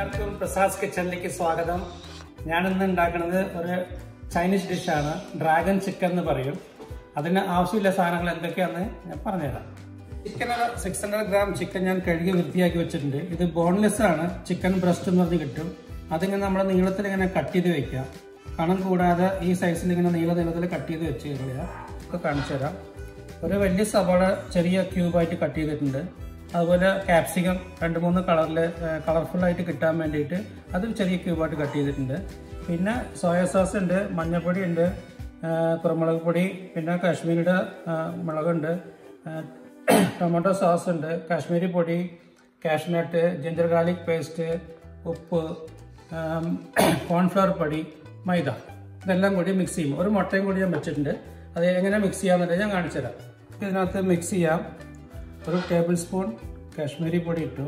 എല്ലാവർക്കും പ്രസാദ് കിച്ചണിലേക്ക് സ്വാഗതം ഞാൻ ഇന്ന് ഉണ്ടാക്കുന്നത് ഒരു ചൈനീസ് ഡിഷാണ് ഡ്രാഗൺ ചിക്കൻ എന്ന് പറയും അതിന് ആവശ്യമില്ല സാധനങ്ങൾ എന്തൊക്കെയാണെന്ന് ഞാൻ പറഞ്ഞുതരാം chicken six hundred gram chicken ഞാൻ കഴുകി വൃത്തിയാക്കി വെച്ചിട്ടുണ്ട് ഇത് ബോൺലെസ് ആണ് ചിക്കൻ ബ്രസ്റ്റ് എന്ന് പറഞ്ഞ് കിട്ടും അതിങ്ങനെ നമ്മൾ നീളത്തിൽ ഇങ്ങനെ കട്ട് ചെയ്ത് വെക്കുക കണം കൂടാതെ ഈ സൈസിൽ ഇങ്ങനെ നീള നീളത്തിൽ കട്ട് ചെയ്ത് വെച്ച് കളയുക ഒക്കെ കാണിച്ചു തരാം ഒരു വലിയ സവാള ചെറിയ ക്യൂബായിട്ട് കട്ട് ചെയ്തിട്ടുണ്ട് അതുപോലെ ക്യാപ്സിക്കം രണ്ട് മൂന്ന് കളറിൽ കളർഫുള്ളായിട്ട് കിട്ടാൻ വേണ്ടിയിട്ട് അത് ചെറിയ ക്യൂബായിട്ട് കട്ട് ചെയ്തിട്ടുണ്ട് പിന്നെ സോയ സോസ് ഉണ്ട് മഞ്ഞൾപ്പൊടി ഉണ്ട് ആ, കുരുമുളക് പൊടി പിന്നെ കാശ്മീരിയുടെ ആ, മുളകുണ്ട് ആ, ടൊമാറ്റോ സോസ് ഉണ്ട് കാശ്മീരി പൊടി കാഷ്നട്ട് ജിഞ്ചർ ഗാർലിക് പേസ്റ്റ് ഉപ്പ് കോൺഫ്ലവർ പൊടി മൈദ ഇതെല്ലാം കൂടി മിക്സ് ചെയ്യും ഒരു മുട്ടയും കൂടി ഞാൻ വെച്ചിട്ടുണ്ട് അത് എങ്ങനെ മിക്സ് ചെയ്യാന്നുള്ളത് ഞാൻ കാണിച്ചു തരാം ഇതിനകത്ത് മിക്സ് ചെയ്യാം ഒരു ടേബിൾ സ്പൂൺ കാശ്മീരി പൊടി ഇട്ടു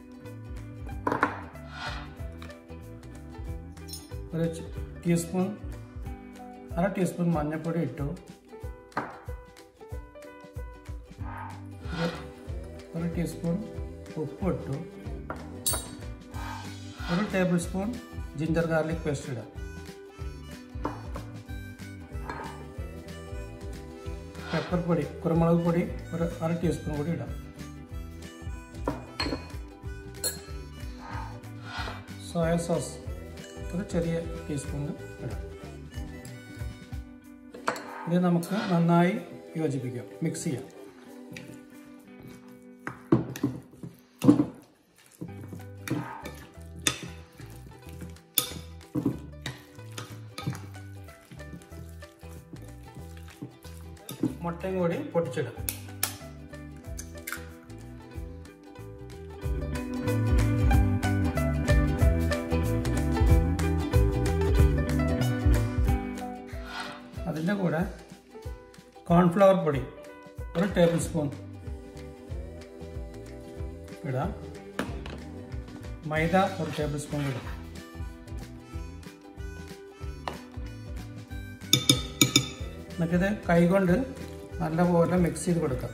ഒരു ച- ടീസ്പൂൺ അര ടീസ്പൂൺ മഞ്ഞൾപ്പൊടി ഇട്ടു ഒരു- ഒരു ടീസ്പൂൺ ഉപ്പ് ഇട്ടു ഒരു tablespoon ginger garlic paste ഇടാം പെപ്പർ പൊടി കുരുമുളക് പൊടി ഒരു അര ടീസ്പൂൺ കൂടി ഇടാം സോയ സോസ് ഒരു ചെറിയ ടീസ്പൂൺ ഇടാം ഇത് നമുക്ക് നന്നായി യോജിപ്പിക്കാം മിക്സ് ചെയ്യാം മുട്ടയും കൂടി പൊട്ടിച്ചിടാം അതിൻ്റെ കൂടെ കോൺഫ്ലവർ പൊടി ഒരു ടേബിൾ സ്പൂൺ ഇടാം മൈദ ഒരു ടേബിൾ സ്പൂൺ ഇടാം എന്നിട്ടിത് കൈകൊണ്ട് നല്ലപോലെ മിക്സ് ചെയ്ത് കൊടുക്കാം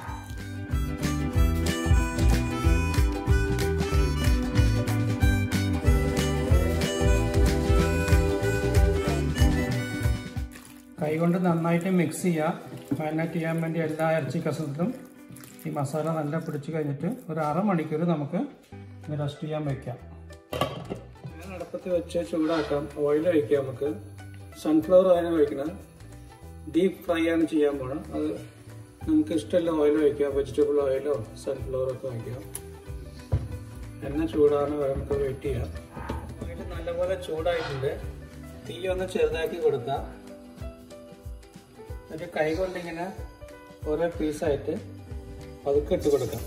കൈകൊണ്ട് നന്നായിട്ട് മിക്സ് ചെയ്യുക മാരിനേറ്റ് ചെയ്യാൻ വേണ്ടി എല്ലാ ഇറച്ചി കസത്തിലും ഈ മസാല നല്ല പിടിച്ച് കഴിഞ്ഞിട്ട് ഒരു അരമണിക്കൂർ നമുക്ക് റെസ്റ്റ് ചെയ്യാൻ വെക്കാം ഞാൻ അടുപ്പത്ത് വെച്ച് ചൂടാക്കാം ഓയിൽ ഒഴിക്കാം നമുക്ക് സൺഫ്ലവർ ഓയിൽ ഒഴിക്കണം ഡീപ്പ് ഫ്രൈ ആണ് ചെയ്യാൻ പോകണം അത് നമുക്ക് ഇഷ്ടമുള്ള ഓയിൽ ഒഴിക്കാം വെജിറ്റബിൾ ഓയിലോ സൺഫ്ലവർ ഒക്കെ ഒഴിക്കാം എണ്ണ ചൂടാണ് വരെ നമുക്ക് വെയിറ്റ് ചെയ്യാം ഓയിൽ നല്ലപോലെ ചൂടായിട്ടുണ്ട് തീ ഒന്ന് ചെറുതാക്കി കൊടുക്കാം എന്നിട്ട് കൈ കൊണ്ട് ഇങ്ങനെ ഓരോ പീസായിട്ട് പതുക്കെ ഇട്ട് കൊടുക്കാം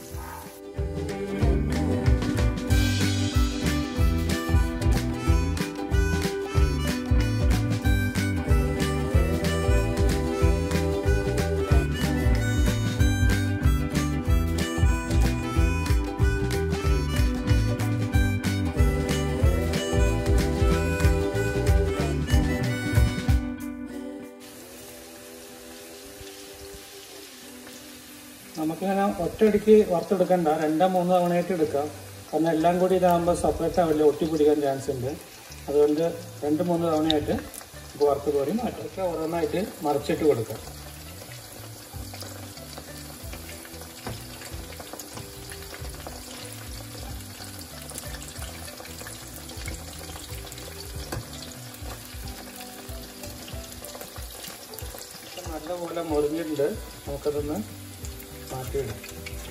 നമുക്കിങ്ങനെ ഒറ്റയടിക്ക് വറുത്തെടുക്കണ്ട രണ്ടോ മൂന്നോ തവണയായിട്ട് എടുക്കാം കാരണം എല്ലാം കൂടി ഇതാകുമ്പോൾ സെപ്പറേറ്റ് ആവില്ല ഒട്ടി പിടിക്കാൻ ചാൻസ് ഉണ്ട് അതുകൊണ്ട് രണ്ട് മൂന്ന് തവണയായിട്ട് നമുക്ക് വറുത്ത് കോരി മാറ്റാം ഒക്കെ ഓരോന്നായിട്ട് മറിച്ചിട്ട് കൊടുക്കാം ഇപ്പം നല്ലപോലെ മുറിഞ്ഞിട്ടുണ്ട് നമുക്കതൊന്ന് മാറ്റിയിടാം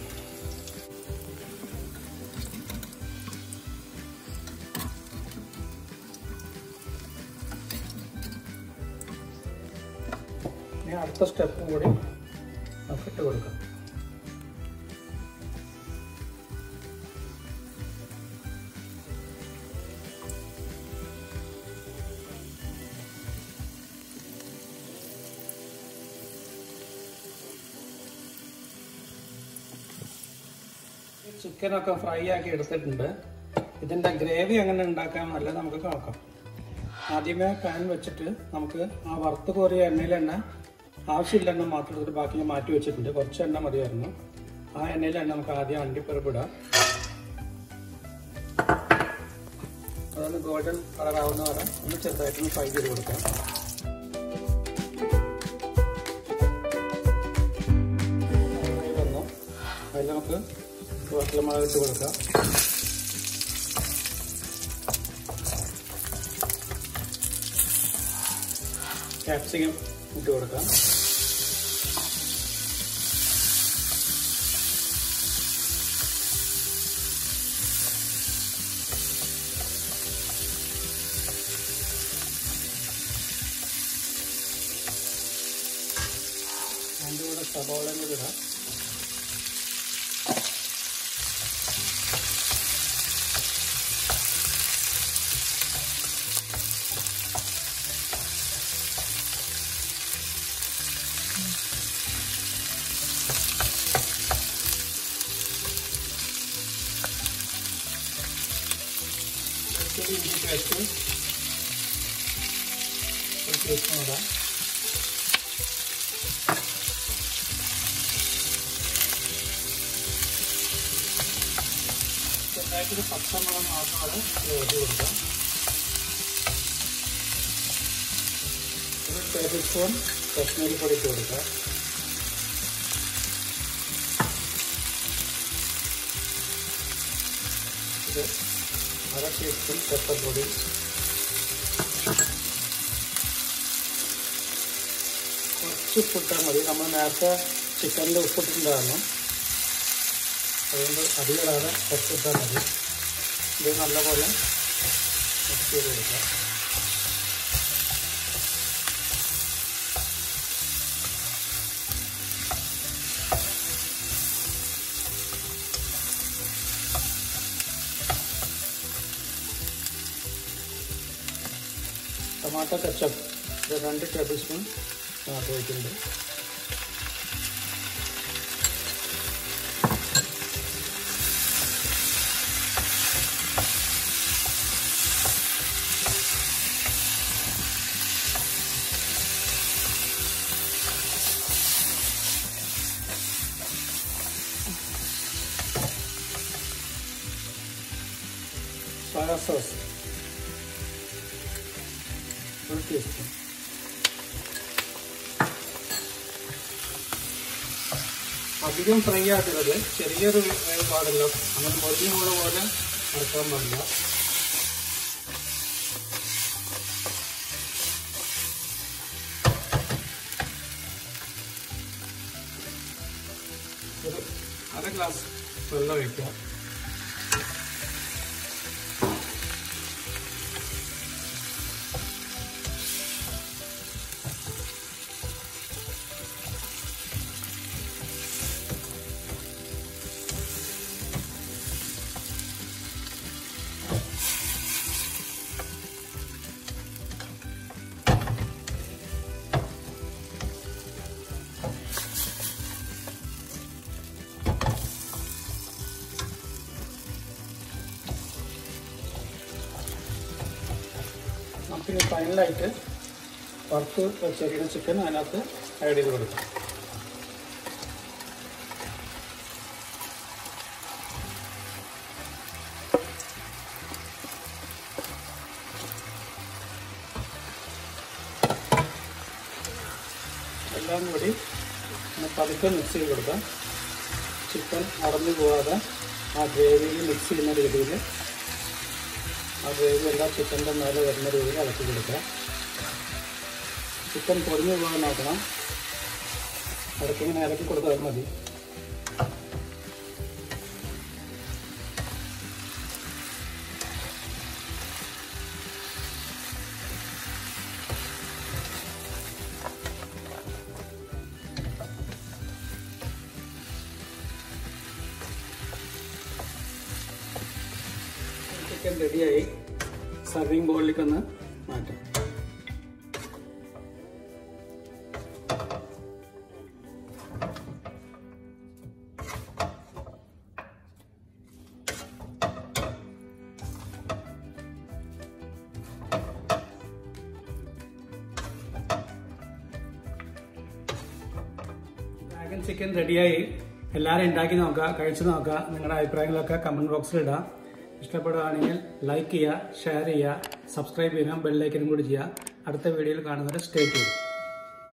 ഇനി അടുത്ത സ്റ്റെപ്പും കൂടി നമുക്ക് ഇട്ട് കൊടുക്കാം ചിക്കനൊക്കെ ഫ്രൈ ആക്കി എടുത്തിട്ടുണ്ട് ഇതിൻ്റെ ഗ്രേവി എങ്ങനെ ഉണ്ടാക്കാമെന്നല്ല നമുക്ക് നോക്കാം ആദ്യമേ പാൻ വെച്ചിട്ട് നമുക്ക് ആ വറുത്ത് കോരിയ എണ്ണയിൽ എണ്ണ ആവശ്യമില്ല എണ്ണ മാത്രം എടുത്തിട്ട് ബാക്കി ഞാൻ മാറ്റി വെച്ചിട്ടുണ്ട് കുറച്ച് എണ്ണ മതിയായിരുന്നു ആ എണ്ണയിൽ എണ്ണ നമുക്ക് ആദ്യം അണ്ടിപ്പരിപ്പ് ഇടാം അതൊന്ന് ഗോൾഡൻ കളർ ആവുന്ന വരെ ഒന്ന് ചെറുതായിട്ടൊന്ന് ഫ്രൈ ചെയ്ത് കൊടുക്കാം ഫ്രൈ വന്നു അതിൽ നമുക്ക് വട്ടലമുളക് ഇട്ട് കൊടുക്കാം ക്യാപ്സിക്കം ഇട്ട് കൊടുക്കാം അതിൻ്റെ കൂടെ സബോളയും കൂടി ഇടാം ചെറിയ ഇഞ്ചി പേസ്റ്റ് ഒരു ടീസ്പൂൺ ഇടാം ചെറുതായിട്ടൊരു പച്ചമുളക് മാത്രം അത് ഇട്ട് കൊടുക്കാം ഒരു ടേബിൾ സ്പൂൺ കശ്മീരി പൊടി ഇട്ട് കൊടുക്കാം ഇത് അര ടീസ്പൂൺ പെപ്പർ പൊടി കുറച്ച് ഉപ്പിട്ടാൽ മതി നമ്മൾ നേരത്തെ ചിക്കനിൽ ഉപ്പിട്ടിട്ടുണ്ടായിരുന്നു അതുകൊണ്ട് അധികമാകാതെ കുറച്ച് ഇട്ടാൽ മതി ഇത് നല്ലപോലെ മിക്സ് ചെയ്ത് കൊടുക്കാം ടൊമാറ്റോ കച്ചപ്പ് ഇത് രണ്ട് ടേബിൾ സ്പൂൺ ടൊമാറ്റോ വയ്ക്കുന്നുണ്ട് സോയ സോസ് ഒരു ടീസ്പൂൺ അധികം ഫ്രൈ ആക്കുന്നത് ചെറിയൊരു വേവ് പാടില്ല അങ്ങനെ മുറിഞ്ഞു പോണ പോലെ നടക്കാൻ പാടില്ല ഒരു അര ഗ്ലാസ് വെള്ളം ഒഴിക്കുക നമുക്കിനി ഫൈനലായിട്ട് വറുത്ത് വെച്ചിരിക്കുന്ന ചിക്കൻ അതിനകത്ത് ആഡ് ചെയ്ത് കൊടുക്കാം എല്ലാം കൂടി ഒന്ന് പതുക്കെ മിക്സ് ചെയ്ത് കൊടുക്കാം ചിക്കൻ അടഞ്ഞു പോകാതെ ആ ഗ്രേവിയിൽ മിക്സ് ചെയ്യുന്ന രീതിയിൽ ആ ഗ്രേവി എല്ലാം ചിക്കൻ്റെ മേലെ വരുന്ന രീതിയിൽ ഇളക്കി കൊടുക്കുക ചിക്കൻ പൊടിഞ്ഞു പോകാൻ നോക്കണം ഇടയ്ക്ക് ഇങ്ങനെ ഇളക്കി കൊടുത്താൽ മതി ചിക്കൻ റെഡിയായി സർവിങ് ബോളിലേക്ക് ഒന്ന് മാറ്റാം ഡ്രാഗൺ ചിക്കൻ റെഡിയായി എല്ലാവരും ഉണ്ടാക്കി നോക്കുക കഴിച്ചു നോക്കുക നിങ്ങളുടെ അഭിപ്രായങ്ങളൊക്കെ കമൻറ്റ് ബോക്സിൽ ഇടാം ഇഷ്ടപ്പെടുകയാണെങ്കിൽ ലൈക്ക് ചെയ്യുക ഷെയർ ചെയ്യുക സബ്സ്ക്രൈബ് ചെയ്യുക ബെല്ലൈക്കനും കൂടി ചെയ്യുക അടുത്ത വീഡിയോയിൽ കാണുന്നവരെ സ്റ്റേ ചെയ്യും